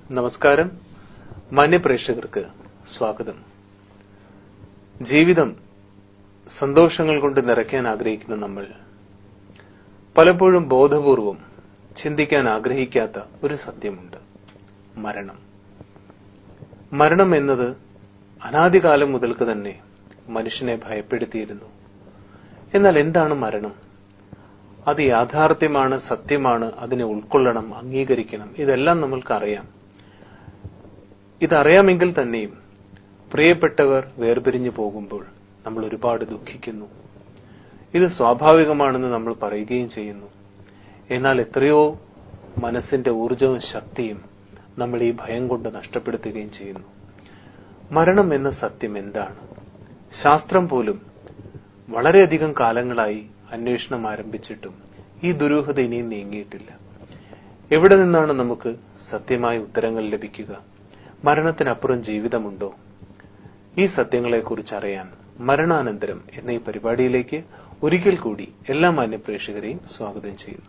നമസ്കാരം മാന്യപ്രേക്ഷകർക്ക് സ്വാഗതം ജീവിതം സന്തോഷങ്ങൾ കൊണ്ട് നിറയ്ക്കാൻ ആഗ്രഹിക്കുന്ന നമ്മൾ പലപ്പോഴും ബോധപൂർവം ചിന്തിക്കാൻ ആഗ്രഹിക്കാത്ത ഒരു സത്യമുണ്ട് മരണം മരണം എന്നത് അനാദികാലം മുതൽക്ക് തന്നെ മനുഷ്യനെ ഭയപ്പെടുത്തിയിരുന്നു എന്നാൽ എന്താണ് മരണം അത് യാഥാർത്ഥ്യമാണ് സത്യമാണ് അതിനെ ഉൾക്കൊള്ളണം അംഗീകരിക്കണം ഇതെല്ലാം നമ്മൾക്കറിയാം ഇതറിയാമെങ്കിൽ തന്നെയും പ്രിയപ്പെട്ടവർ വേർപിരിഞ്ഞു പോകുമ്പോൾ നമ്മൾ ഒരുപാട് ദുഃഖിക്കുന്നു ഇത് സ്വാഭാവികമാണെന്ന് നമ്മൾ പറയുകയും ചെയ്യുന്നു എന്നാൽ എത്രയോ മനസ്സിന്റെ ഊർജവും ശക്തിയും നമ്മൾ ഈ ഭയം കൊണ്ട് നഷ്ടപ്പെടുത്തുകയും ചെയ്യുന്നു മരണം എന്ന സത്യം എന്താണ് ശാസ്ത്രം പോലും വളരെയധികം കാലങ്ങളായി അന്വേഷണം ആരംഭിച്ചിട്ടും ഈ ദുരൂഹത ഇനിയും നീങ്ങിയിട്ടില്ല എവിടെ നിന്നാണ് നമുക്ക് സത്യമായ ഉത്തരങ്ങൾ ലഭിക്കുക മരണത്തിനപ്പുറം ജീവിതമുണ്ടോ ഈ സത്യങ്ങളെക്കുറിച്ച് അറിയാൻ മരണാനന്തരം എന്ന ഈ പരിപാടിയിലേക്ക് ഒരിക്കൽ കൂടി എല്ലാ മാന്യപ്രേക്ഷകരെയും സ്വാഗതം ചെയ്യുന്നു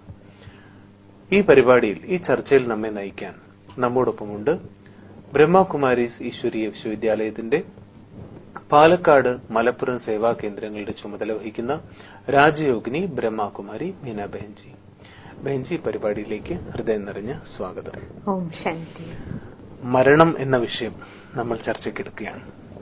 ഈ പരിപാടിയിൽ ഈ ചർച്ചയിൽ നമ്മെ നയിക്കാൻ നമ്മോടൊപ്പമുണ്ട് ബ്രഹ്മകുമാരീസ് ഈശ്വരീയ വിശ്വവിദ്യാലയത്തിന്റെ പാലക്കാട് മലപ്പുറം സേവാ കേന്ദ്രങ്ങളുടെ ചുമതല വഹിക്കുന്ന രാജയോഗിനി ബ്രഹ്മകുമാരി മീന ബെഹൻജി ബെഹൻജി പരിപാടിയിലേക്ക് ഹൃദയം നിറഞ്ഞ സ്വാഗതം ഓം ശാന്തി മരണം എന്ന വിഷയം നമ്മൾ ചർച്ചയ്ക്കെടുക്കുകയാണ്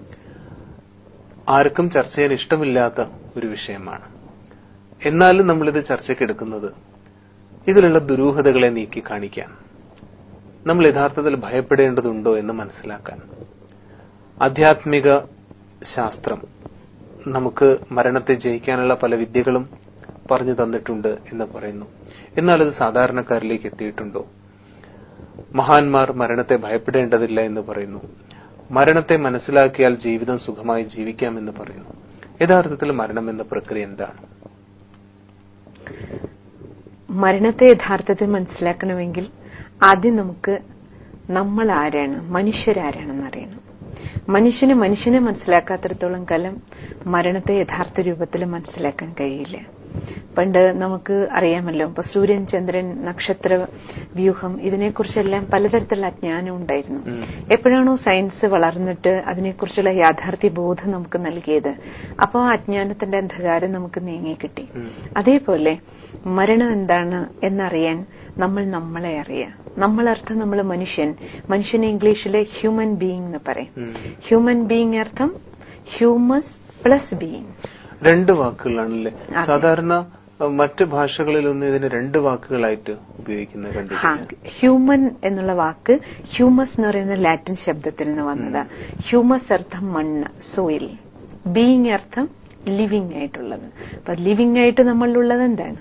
ആർക്കും ചർച്ച ചെയ്യാൻ ഇഷ്ടമില്ലാത്ത ഒരു വിഷയമാണ് എന്നാലും നമ്മളിത് ചർച്ചയ്ക്കെടുക്കുന്നത് ഇതിലുള്ള ദുരൂഹതകളെ നീക്കി കാണിക്കാൻ നമ്മൾ യഥാർത്ഥത്തിൽ ഭയപ്പെടേണ്ടതുണ്ടോ എന്ന് മനസ്സിലാക്കാൻ ആധ്യാത്മിക ശാസ്ത്രം നമുക്ക് മരണത്തെ ജയിക്കാനുള്ള പല വിദ്യകളും പറഞ്ഞു തന്നിട്ടുണ്ട് എന്ന് പറയുന്നു എന്നാൽ അത് സാധാരണക്കാരിലേക്ക് എത്തിയിട്ടുണ്ടോ മഹാന്മാർ മരണത്തെ ഭയപ്പെടേണ്ടതില്ല എന്ന് പറയുന്നു മരണത്തെ മനസ്സിലാക്കിയാൽ ജീവിതം സുഖമായി ജീവിക്കാമെന്ന് പറയുന്നു യഥാർത്ഥത്തിൽ മരണം എന്ന പ്രക്രിയ എന്താണ് മരണത്തെ യഥാർത്ഥത്തിൽ മനസ്സിലാക്കണമെങ്കിൽ ആദ്യം നമുക്ക് നമ്മൾ ആരാണ് മനുഷ്യരാരാണെന്ന് അറിയണം മനുഷ്യന് മനുഷ്യനെ മനസ്സിലാക്കാത്തിടത്തോളം കാലം മരണത്തെ യഥാർത്ഥ രൂപത്തിൽ മനസ്സിലാക്കാൻ കഴിയില്ല പണ്ട് നമുക്ക് അറിയാമല്ലോ ഇപ്പൊ സൂര്യൻ ചന്ദ്രൻ നക്ഷത്ര വ്യൂഹം ഇതിനെക്കുറിച്ചെല്ലാം പലതരത്തിലുള്ള അജ്ഞാനം ഉണ്ടായിരുന്നു എപ്പോഴാണോ സയൻസ് വളർന്നിട്ട് അതിനെക്കുറിച്ചുള്ള യാഥാർത്ഥ്യ ബോധം നമുക്ക് നൽകിയത് അപ്പോൾ ആ അജ്ഞാനത്തിന്റെ അന്ധകാരം നമുക്ക് നീങ്ങിക്കിട്ടി അതേപോലെ മരണം എന്താണ് എന്നറിയാൻ നമ്മൾ നമ്മളെ അറിയാം നമ്മളർത്ഥം നമ്മൾ മനുഷ്യൻ മനുഷ്യൻ ഇംഗ്ലീഷിലെ ഹ്യൂമൻ ബീയിങ് എന്ന് പറയും ഹ്യൂമൻ ബീയിങ് അർത്ഥം ഹ്യൂമസ് പ്ലസ് ബീയിങ് രണ്ട് വാക്കുകളാണല്ലേ സാധാരണ മറ്റ് ഭാഷകളിലൊന്നും ഇതിന് രണ്ട് വാക്കുകളായിട്ട് ഉപയോഗിക്കുന്നത് കണ്ടിട്ടുണ്ട് ഹ്യൂമൻ എന്നുള്ള വാക്ക് ഹ്യൂമസ് എന്ന് പറയുന്ന ലാറ്റിൻ ശബ്ദത്തിൽ നിന്ന് വന്നതാ ഹ്യൂമസ് അർത്ഥം മണ്ണ് സോയിൽ ബീയിങ് അർത്ഥം ലിവിങ് ആയിട്ടുള്ളത് അപ്പൊ ലിവിങ് ആയിട്ട് നമ്മളിലുള്ളത് എന്താണ്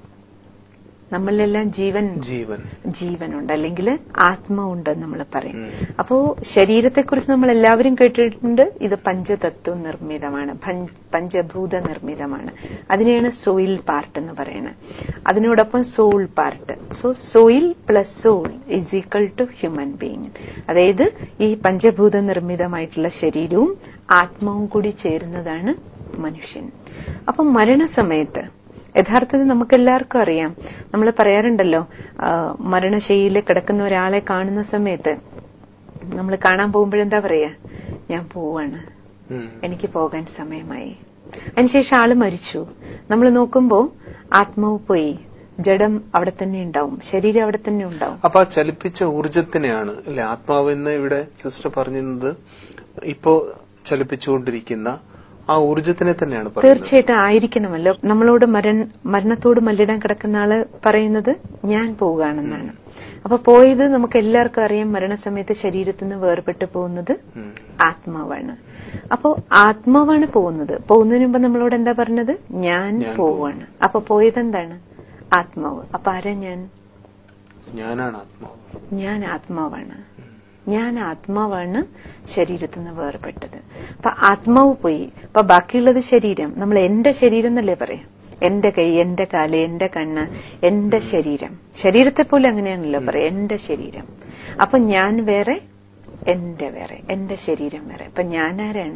നമ്മളിലെല്ലാം ജീവൻ ജീവൻ ജീവനുണ്ട് അല്ലെങ്കിൽ ആത്മാവുണ്ട് നമ്മൾ പറയും അപ്പോ ശരീരത്തെക്കുറിച്ച് നമ്മൾ എല്ലാവരും കേട്ടിട്ടുണ്ട് ഇത് പഞ്ചതത്വ നിർമ്മിതമാണ് പഞ്ചഭൂത നിർമ്മിതമാണ് അതിനെയാണ് സോയിൽ പാർട്ട് എന്ന് പറയുന്നത് അതിനോടൊപ്പം soul part so soil plus soul is equal to human being അതായത് ഈ പഞ്ചഭൂത നിർമ്മിതമായിട്ടുള്ള ശരീരവും ആത്മാവും കൂടി ചേരുന്നതാണ് മനുഷ്യൻ അപ്പം മരണസമയത്ത് യഥാർത്ഥത്തിൽ നമുക്ക് എല്ലാവർക്കും അറിയാം നമ്മൾ പറയാറുണ്ടല്ലോ മരണശൈലിയിൽ കിടക്കുന്ന ഒരാളെ കാണുന്ന സമയത്ത് നമ്മൾ കാണാൻ പോകുമ്പോഴെന്താ പറയാ ഞാൻ പോവാണ് എനിക്ക് പോകാൻ സമയമായി അതിനുശേഷം ആള് മരിച്ചു നമ്മൾ നോക്കുമ്പോ ആത്മാവ് പോയി ജഡം അവിടെ തന്നെ ഉണ്ടാവും ശരീരം അവിടെ തന്നെ ഉണ്ടാവും അപ്പൊ ആ ചലിപ്പിച്ച ഊർജത്തിനെയാണ് അല്ലെ ആത്മാവെന്ന് ഇവിടെ സിസ്റ്റർ പറഞ്ഞത് ഇപ്പോ ചലിപ്പിച്ചുകൊണ്ടിരിക്കുന്ന ആ ഊർജത്തിനെ തന്നെയാണ് തീർച്ചയായിട്ടും ആയിരിക്കണമല്ലോ നമ്മളോട് മരണ മരണത്തോട് മല്ലിടാൻ കിടക്കുന്ന ആള് പറയുന്നത് ഞാൻ പോവുകയാണെന്നാണ് അപ്പൊ പോയത് നമുക്ക് എല്ലാവർക്കും അറിയാം മരണസമയത്ത് ശരീരത്തിൽ നിന്ന് വേർപെട്ട് പോകുന്നത് ആത്മാവാണ് അപ്പോ ആത്മാവാണ് പോകുന്നത് പോകുന്നതിന് മുമ്പ് നമ്മളോട് എന്താ പറഞ്ഞത് ഞാൻ പോവാണ് അപ്പൊ പോയത് എന്താണ് ആത്മാവ് അപ്പൊ ആരാ ഞാൻ ഞാനാണ് ആത്മാവ് ഞാൻ ആത്മാവാണ് ഞാൻ ആത്മാവാണ് ശരീരത്തിൽ നിന്ന് വേർപെട്ടത് അപ്പൊ ആത്മാവ് പോയി അപ്പൊ ബാക്കിയുള്ളത് ശരീരം നമ്മൾ എന്റെ ശരീരം എന്നല്ലേ പറയാം എന്റെ കൈ എന്റെ കാല് എന്റെ കണ്ണ് എന്റെ ശരീരം ശരീരത്തെ പോലെ അങ്ങനെയാണല്ലോ പറയാം എന്റെ ശരീരം അപ്പൊ ഞാൻ വേറെ എന്റെ വേറെ എന്റെ ശരീരം വേറെ അപ്പൊ ഞാൻ ആരാണ്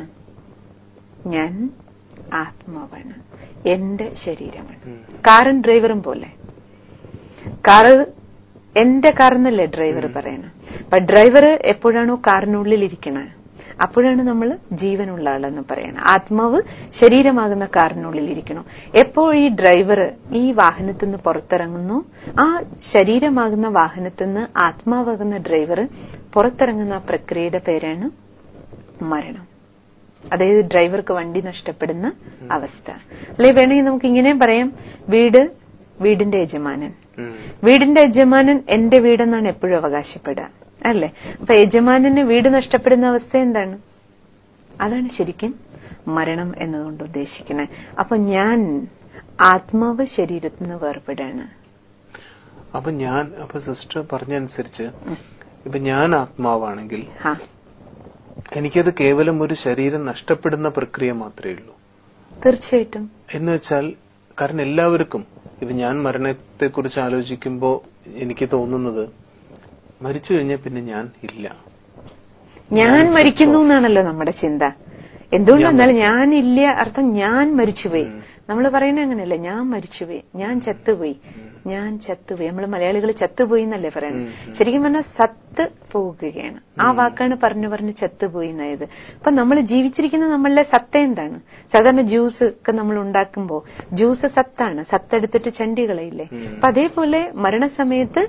ഞാൻ ആത്മാവാണ് എന്റെ ശരീരമാണ് കാറും ഡ്രൈവറും പോലെ കാറ് എന്റെ കാറിനല്ലേ ഡ്രൈവർ പറയണം അപ്പൊ ഡ്രൈവർ എപ്പോഴാണോ കാറിനുള്ളിൽ ഇരിക്കണേ അപ്പോഴാണ് നമ്മൾ ജീവനുള്ള ആളെന്ന് പറയണം ആത്മാവ് ശരീരമാകുന്ന കാറിനുള്ളിൽ ഇരിക്കണം എപ്പോൾ ഈ ഡ്രൈവർ ഈ വാഹനത്തിൽ നിന്ന് പുറത്തിറങ്ങുന്നു ആ ശരീരമാകുന്ന വാഹനത്തിൽ നിന്ന് ആത്മാവാകുന്ന ഡ്രൈവർ പുറത്തിറങ്ങുന്ന പ്രക്രിയയുടെ പേരാണ് മരണം അതായത് ഡ്രൈവർക്ക് വണ്ടി നഷ്ടപ്പെടുന്ന അവസ്ഥ അല്ലെ വേണമെങ്കിൽ നമുക്ക് ഇങ്ങനെയും പറയാം വീട് വീടിന്റെ യജമാനൻ ഉം. വീടിന്റെ യജമാനൻ എന്റെ വീടെന്നാണ് എപ്പോഴും അവകാശപ്പെടുക അല്ലേ അപ്പൊ യജമാനന് വീട് നഷ്ടപ്പെടുന്ന അവസ്ഥ എന്താണ് അതാണ് ശരിക്കും മരണം എന്നതുകൊണ്ട് ഉദ്ദേശിക്കുന്നത് അപ്പൊ ഞാൻ ആത്മാവ് ശരീരത്തിൽ നിന്ന് വേർപെടാണ് അപ്പൊ ഞാൻ അപ്പൊ സിസ്റ്റർ പറഞ്ഞനുസരിച്ച് ഇപ്പൊ ഞാൻ ആത്മാവാണെങ്കിൽ ഹാ എനിക്കത് കേവലം ഒരു ശരീരം നഷ്ടപ്പെടുന്ന പ്രക്രിയ മാത്രമേ ഉള്ളൂ തീർച്ചയായിട്ടും എന്ന് വെച്ചാൽ കാരണം എല്ലാവർക്കും ഇപ്പൊ ഞാൻ മരണത്തെക്കുറിച്ച് ആലോചിക്കുമ്പോൾ എനിക്ക് തോന്നുന്നത് മരിച്ചു കഴിഞ്ഞാൽ പിന്നെ ഞാൻ ഇല്ല ഞാൻ മരിക്കുന്നു എന്നാണല്ലോ നമ്മുടെ ചിന്ത എന്തുകൊണ്ടെന്നാൽ ഞാനില്ല അർത്ഥം ഞാൻ മരിച്ചുപോയി നമ്മൾ പറയുന്നത് അങ്ങനെയല്ല ഞാൻ മരിച്ചുപോയി ഞാൻ ചത്തുപോയി ഞാൻ ചത്തുപോയി നമ്മൾ മലയാളികൾ ചത്തുപോയി എന്നല്ലേ പറയുന്നത് ശരിക്കും പറഞ്ഞാൽ സത്ത് പോകുകയാണ് ആ വാക്കാണ് പറഞ്ഞു പറഞ്ഞ് ചത്തുപോയി എന്നായത് അപ്പൊ നമ്മൾ ജീവിച്ചിരിക്കുന്ന നമ്മളുടെ സത്ത എന്താണ് സാധാരണ ജ്യൂസ് ഒക്കെ നമ്മൾ ഉണ്ടാക്കുമ്പോ ജ്യൂസ് സത്താണ് സത്തെടുത്തിട്ട് ചണ്ടികളയില്ലേ അപ്പൊ അതേപോലെ മരണസമയത്ത്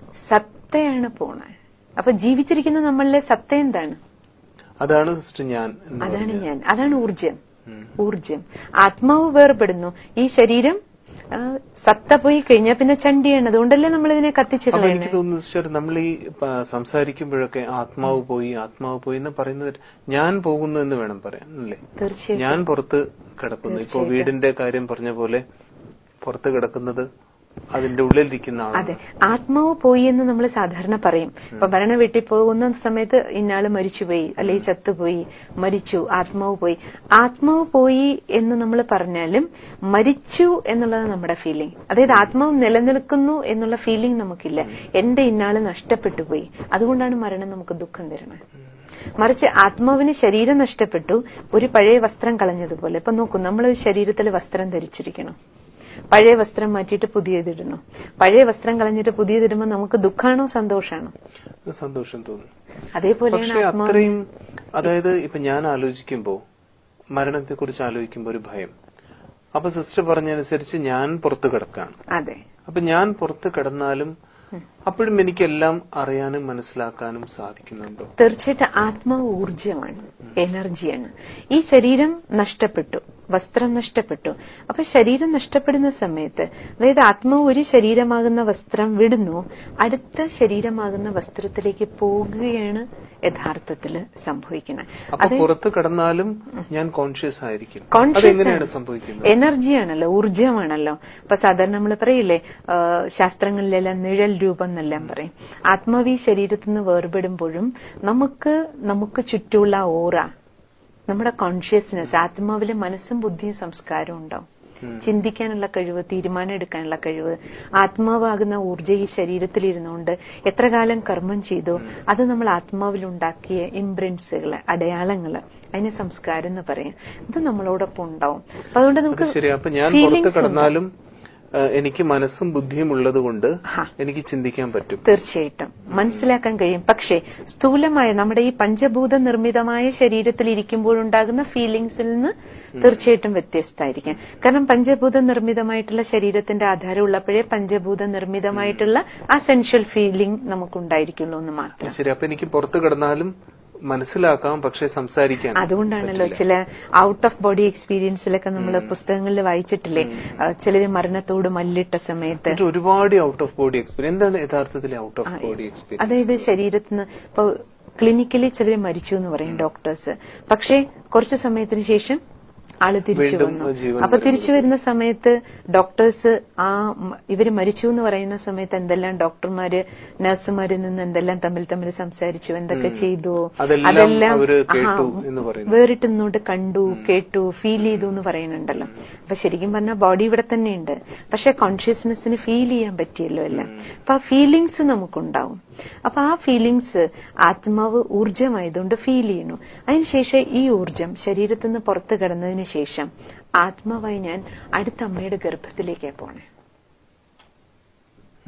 സത്തയാണ് പോണേ അപ്പൊ ജീവിച്ചിരിക്കുന്ന നമ്മളിലെ സത്ത എന്താണ് അതാണ് സിസ്റ്റർ ഞാൻ എന്ന് അതാണ് പറഞ്ഞത്. ഞാൻ അതാണ് ഊർജം ഉം. ഊർജം ആത്മാവ് വേർപെടുന്നു ഈ ശരീരം ആ, സത്ത പോയി കഴിഞ്ഞാൽ പിന്നെ ചണ്ടിയാണ് അതുകൊണ്ടല്ലേ നമ്മൾ ഇതിനെ കത്തിച്ചു അപ്പൊ എനിക്ക് കളയുന്നത് തോന്നുന്നു സിസ്റ്റർ നമ്മൾ ഈ പ- സംസാരിക്കുമ്പോഴൊക്കെ ആത്മാവ് പോയി ആത്മാവ് പോയി എന്ന് പറയുന്നത് ഞാൻ പോകുന്നു എന്ന് വേണം പറയാൻ അല്ലേ തീർച്ചയായിട്ടും ഞാൻ പുറത്ത് കിടക്കുന്നു ഇപ്പൊ വീടിന്റെ കാര്യം പറഞ്ഞ പോലെ പുറത്ത് കിടക്കുന്നത് അതിന്റെ ഉള്ളിലിരിക്കുന്ന അതെ ആളാണ് ആത്മാവ് പോയി എന്ന് നമ്മൾ സാധാരണ പറയും ഇപ്പൊ മരണ വീട്ടിൽ പോകുന്ന സമയത്ത് ഇന്നാള് മരിച്ചുപോയി അല്ലെങ്കിൽ ചത്തുപോയി മരിച്ചു ആത്മാവ് പോയി ആത്മാവ് പോയി എന്ന് നമ്മൾ പറഞ്ഞാലും മരിച്ചു എന്നുള്ളത് നമ്മുടെ ഫീലിംഗ് അതായത് ആത്മാവ് നിലനിൽക്കുന്നു എന്നുള്ള ഫീലിംഗ് നമുക്കില്ല എന്റെ ഇന്നാള് നഷ്ടപ്പെട്ടു പോയി അതുകൊണ്ടാണ് മരണം നമുക്ക് ദുഃഖം തരുന്നത് മറിച്ച് ആത്മാവിന് ശരീരം നഷ്ടപ്പെട്ടു ഒരു പഴയ വസ്ത്രം കളഞ്ഞതുപോലെ ഇപ്പൊ നോക്കൂ നമ്മൾ ശരീരത്തിൽ വസ്ത്രം ധരിച്ചിരിക്കണം പഴയ വസ്ത്രം മാറ്റിയിട്ട് പുതിയതിടണം പഴയ വസ്ത്രം കളഞ്ഞിട്ട് പുതിയതിടുമ്പോൾ നമുക്ക് ദുഃഖാണോ സന്തോഷാണോ സന്തോഷം തോന്നുന്നു അതേപോലെയാണ് പക്ഷെ ആത്മാവ് അത്രയും അതായത് ഇപ്പൊ ഞാൻ ആലോചിക്കുമ്പോ മരണത്തെ കുറിച്ച് ആലോചിക്കുമ്പോ ഒരു ഭയം അപ്പൊ സിസ്റ്റർ പറഞ്ഞനുസരിച്ച് ഞാൻ പുറത്ത് കിടക്കാണ് അതെ അപ്പൊ ഞാൻ പുറത്ത് കിടന്നാലും അപ്പോഴും എനിക്കെല്ലാം അറിയാനും മനസ്സിലാക്കാനും സാധിക്കുന്നുണ്ടോ തീർച്ചയായിട്ടും ആത്മാവ് ഊർജമാണ് എനർജിയാണ് ഈ ശരീരം നഷ്ടപ്പെട്ടു വസ്ത്രം നഷ്ടപ്പെട്ടു അപ്പൊ ശരീരം നഷ്ടപ്പെടുന്ന സമയത്ത് അതായത് ആത്മാവ് ഒരു ശരീരമാകുന്ന വസ്ത്രം വിടുന്നു അടുത്ത ശരീരമാകുന്ന വസ്ത്രത്തിലേക്ക് പോകുകയാണ് യഥാർത്ഥത്തിൽ സംഭവിക്കുന്നത് അപ്പൊ പുറത്ത് കിടന്നാലും ഞാൻ കോൺഷ്യസ് ആയിരിക്കും Conscious അതെങ്ങനെയാണ് ആണ്. സംഭവിക്കുന്നത് എനർജിയാണല്ലോ ഊർജമാണല്ലോ ഇപ്പൊ സാധാരണ നമ്മൾ പറയില്ലേ ആ, ശാസ്ത്രങ്ങളിലെല്ലാം നിഴൽ രൂപം എന്നെല്ലാം പറയും ആത്മാവി ശരീരത്തിൽ നിന്ന് വേർപെടുമ്പോഴും നമുക്ക് നമുക്ക് ചുറ്റുമുള്ള ഓറ നമ്മുടെ കോൺഷ്യസ്നെസ് ആത്മാവിലെ മനസ്സും ബുദ്ധിയും സംസ്കാരവും ഉണ്ടാവും ചിന്തിക്കാനുള്ള കഴിവ് തീരുമാനം എടുക്കാനുള്ള കഴിവ് ആത്മാവാകുന്ന ഊർജ്ജ ഈ ശരീരത്തിൽ ഇരുന്നുകൊണ്ട് എത്ര കാലം കർമ്മം ചെയ്തോ അത് നമ്മൾ ആത്മാവിലുണ്ടാക്കിയ ഇംപ്രിന്റ്സുകള് അടയാളങ്ങള് അതിന് സംസ്കാരം എന്ന് പറയാം ഇത് നമ്മളോടൊപ്പം ഉണ്ടാവും അപ്പൊ അതുകൊണ്ട് അത് നമുക്ക് ശരി അപ്പൊ ഞാൻ feelings പുറത്ത് ഉണ്ടാവും. കിടന്നാലും ആ, എനിക്ക് മനസ്സും ബുദ്ധിയും ഉള്ളത് കൊണ്ട് ഹാ. എനിക്ക് ചിന്തിക്കാൻ പറ്റും തീർച്ചയായിട്ടും മനസ്സിലാക്കാൻ കഴിയും പക്ഷേ സ്ഥൂലമായ നമ്മുടെ ഈ പഞ്ചഭൂത നിർമ്മിതമായ ശരീരത്തിൽ ഇരിക്കുമ്പോഴുണ്ടാകുന്ന ഫീലിംഗ്സിൽ നിന്ന് തീർച്ചയായിട്ടും വ്യത്യസ്തമായിരിക്കും കാരണം പഞ്ചഭൂത നിർമ്മിതമായിട്ടുള്ള ശരീരത്തിന്റെ ആധാരം ഉള്ളപ്പോഴേ പഞ്ചഭൂത നിർമ്മിതമായിട്ടുള്ള ആ സെൻഷ്യൽ ഫീലിംഗ് നമുക്കുണ്ടായിരിക്കുള്ളൂ എന്ന് മാത്രം ശരി അപ്പൊ എനിക്ക് പുറത്ത് കിടന്നാലും മനസ്സിലാക്കാം പക്ഷെ സംസാരിക്കാൻ അതുകൊണ്ടാണല്ലോ പറ്റില്ല. ചില ഔട്ട് ഓഫ് ബോഡി എക്സ്പീരിയൻസിലൊക്കെ നമ്മൾ പുസ്തകങ്ങളിൽ വായിച്ചിട്ടില്ലേ ചിലര് മരണത്തോട് മല്ലിട്ട സമയത്ത് എന്നിട്ട് ഒരുപാട് ഔട്ട് ഓഫ് ബോഡി എക്സ്പീരിയൻസ് എന്താണ് യഥാർത്ഥത്തിൽ ഔട്ട് ഓഫ് ബോഡി എക്സ്പീരിയൻസ് അതായത് ശരീരത്തിൽ നിന്ന് ഇപ്പൊ ക്ലിനിക്കലി ചിലര് മരിച്ചു എന്ന് പറയും ഡോക്ടേഴ്സ് പക്ഷേ കുറച്ചു സമയത്തിന് ശേഷം ആള് തിരിച്ചു വീണ്ടും വന്നു ജീവൻ അപ്പൊ തിരിച്ചു വരുന്ന സമയത്ത് ഡോക്ടേഴ്സ് ആ മ- ഇവര് മരിച്ചു എന്ന് പറയുന്ന സമയത്ത് എന്തെല്ലാം ഡോക്ടർമാര് നഴ്സുമാരിൽ നിന്ന് എന്തെല്ലാം തമ്മിൽ തമ്മിൽ സംസാരിച്ചു എന്തൊക്കെ ചെയ്തു അതെല്ലാം അവര് ആഹാ, കേട്ടു എന്ന് പറയുന്നു. വേറിട്ട് നിന്നോട്ട് കണ്ടു കേട്ടു ഫീൽ ചെയ്തു എന്ന് പറയുന്നുണ്ടല്ലോ അപ്പൊ ശരിക്കും പറഞ്ഞാൽ ബോഡി ഇവിടെ തന്നെയുണ്ട് പക്ഷെ കോൺഷ്യസ്നെസ്സിന് ഫീൽ ചെയ്യാൻ പറ്റിയല്ലോ എല്ലാം അപ്പൊ ആ ഫീലിങ്സ് നമുക്കുണ്ടാവും അപ്പൊ ആ ഫീലിങ്സ് ആത്മാവ് ഊർജമായതുകൊണ്ട് ഫീൽ ചെയ്യുന്നു അതിനുശേഷം ഈ ഊർജം ശരീരത്തിൽ നിന്ന് പുറത്തു കിടന്നതിന് ശേഷം ആത്മാവായി ഞാൻ അടുത്ത അമ്മയുടെ ഗർഭത്തിലേക്കാ പോണേ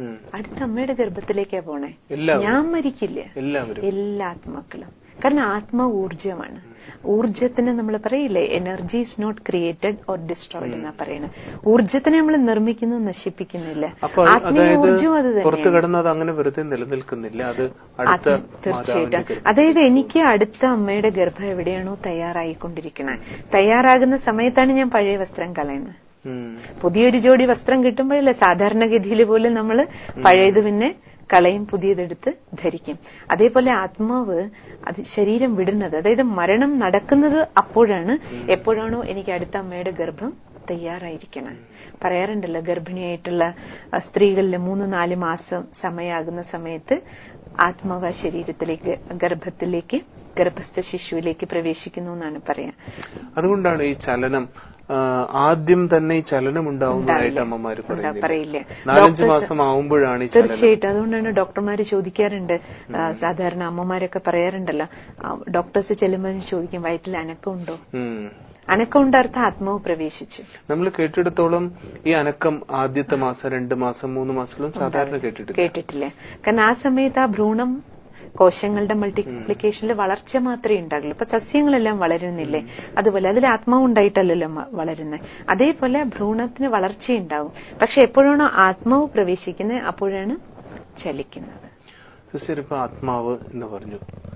ഉം. അടുത്ത അമ്മയുടെ ഗർഭത്തിലേക്കാ പോണേ എല്ലാവരും. ഞാൻ മരിക്കില്ല എല്ലാവരും എല്ലാ ആത്മാക്കളും കാരണം ആത്മ ഊർജമാണ് ഊർജത്തിന് നമ്മൾ പറയില്ലേ energy is not created or destroyed എന്നാ പറയുന്നത് ഊർജത്തിനെ നമ്മൾ നിർമ്മിക്കുന്നു നശിപ്പിക്കുന്നില്ല അപ്പൊ ആത്മീയ അതായത് ഊർജവും അത് പുറത്തു തന്നെയാണ് കിടന്നത് അങ്ങനെ വെറുതെ നിലനിൽക്കുന്നില്ല അത് അടുത്ത ആത്മ- മാതാവിന്റെ തീർച്ചയായിട്ടും ഗർഭത്തിൽ- അതായത് എനിക്ക് അടുത്ത അമ്മയുടെ ഗർഭം എവിടെയാണോ തയ്യാറായിക്കൊണ്ടിരിക്കുന്നത് തയ്യാറാകുന്ന സമയത്താണ് ഞാൻ പഴയ വസ്ത്രം കളയുന്നത് ഉം. പുതിയൊരു ജോഡി വസ്ത്രം കിട്ടുമ്പോഴല്ലേ സാധാരണഗതിയിൽ പോലും നമ്മൾ പഴയത് പിന്നെ കളയും പുതിയതെടുത്ത് ധരിക്കും അതേപോലെ ആത്മാവ് അത് ശരീരം വിടുന്നത് അതായത് മരണം നടക്കുന്നത് അപ്പോഴാണ് എപ്പോഴാണോ എനിക്ക് അടുത്ത അമ്മയുടെ ഗർഭം തയ്യാറായിരിക്കണം പറയാറുണ്ടല്ലോ ഗർഭിണിയായിട്ടുള്ള ആ, സ്ത്രീകളിൽ മൂന്ന് നാല് മാസം സമയമാകുന്ന സമയത്ത് ആത്മാവ് ആ ശരീരത്തിലേക്ക് ഗർഭത്തിലേക്ക് ഗർഭസ്ഥ ശിശുവിലേക്ക് പ്രവേശിക്കുന്നു എന്നാണ് പറയാ അതുകൊണ്ടാണ് ഈ ചലനം ആ, ആദ്യം തന്നെ ഈ ചലനം ഉണ്ടാവുന്നതായിട്ട് ഉണ്ടാവില്ല. അമ്മമാര് ഉണ്ടാ- പറയില്ല. പറയുന്നില്ല നാലഞ്ച് Doctors- മാസം ആവുമ്പോഴാണ് ഈ ചലനം തീർച്ചയായിട്ടും അതുകൊണ്ടാണ് ഡോക്ടർമാര് ചോദിക്കാറുണ്ട് ആ, സാധാരണ അമ്മമാരൊക്കെ പറയാറുണ്ടല്ലോ ആ, ഡോക്ടേഴ്സ് ചെല്ലുമ്പോൾ ചോദിക്കും വയറ്റിൽ അനക്കമുണ്ടോ ഉം. അനക്കമുണ്ട് അർത്ഥം ആത്മാവ് പ്രവേശിച്ചു നമ്മൾ കേട്ടിടത്തോളം ഈ അനക്കം ആദ്യത്തെ മാസം രണ്ട് മാസം മൂന്ന് മാസത്തിലും സാധാരണ കേട്ടിട്ടില്ല കേട്ടിട്ടില്ല കാരണം ആ സമയത്ത് ആ ഭ്രൂണം കോശങ്ങളുടെ മൾട്ടിപ്ലിക്കേഷനിൽ വളർച്ച മാത്രമേ ഉണ്ടാകുള്ളൂ ഇപ്പൊ സസ്യങ്ങളെല്ലാം വളരുന്നില്ലേ അതുപോലെ അതിൽ ആത്മാവ് ഉണ്ടായിട്ടല്ലല്ലോ മ- വളരുന്നത് അതേപോലെ ഭ്രൂണത്തിന് വളർച്ചയുണ്ടാവും പക്ഷെ എപ്പോഴാണോ ആത്മാവ് പ്രവേശിക്കുന്നത് അപ്പോഴാണ് ചലിക്കുന്നത് സിസ്റ്റർ ഇപ്പൊ ആത്മാവ് എന്ന് പറഞ്ഞു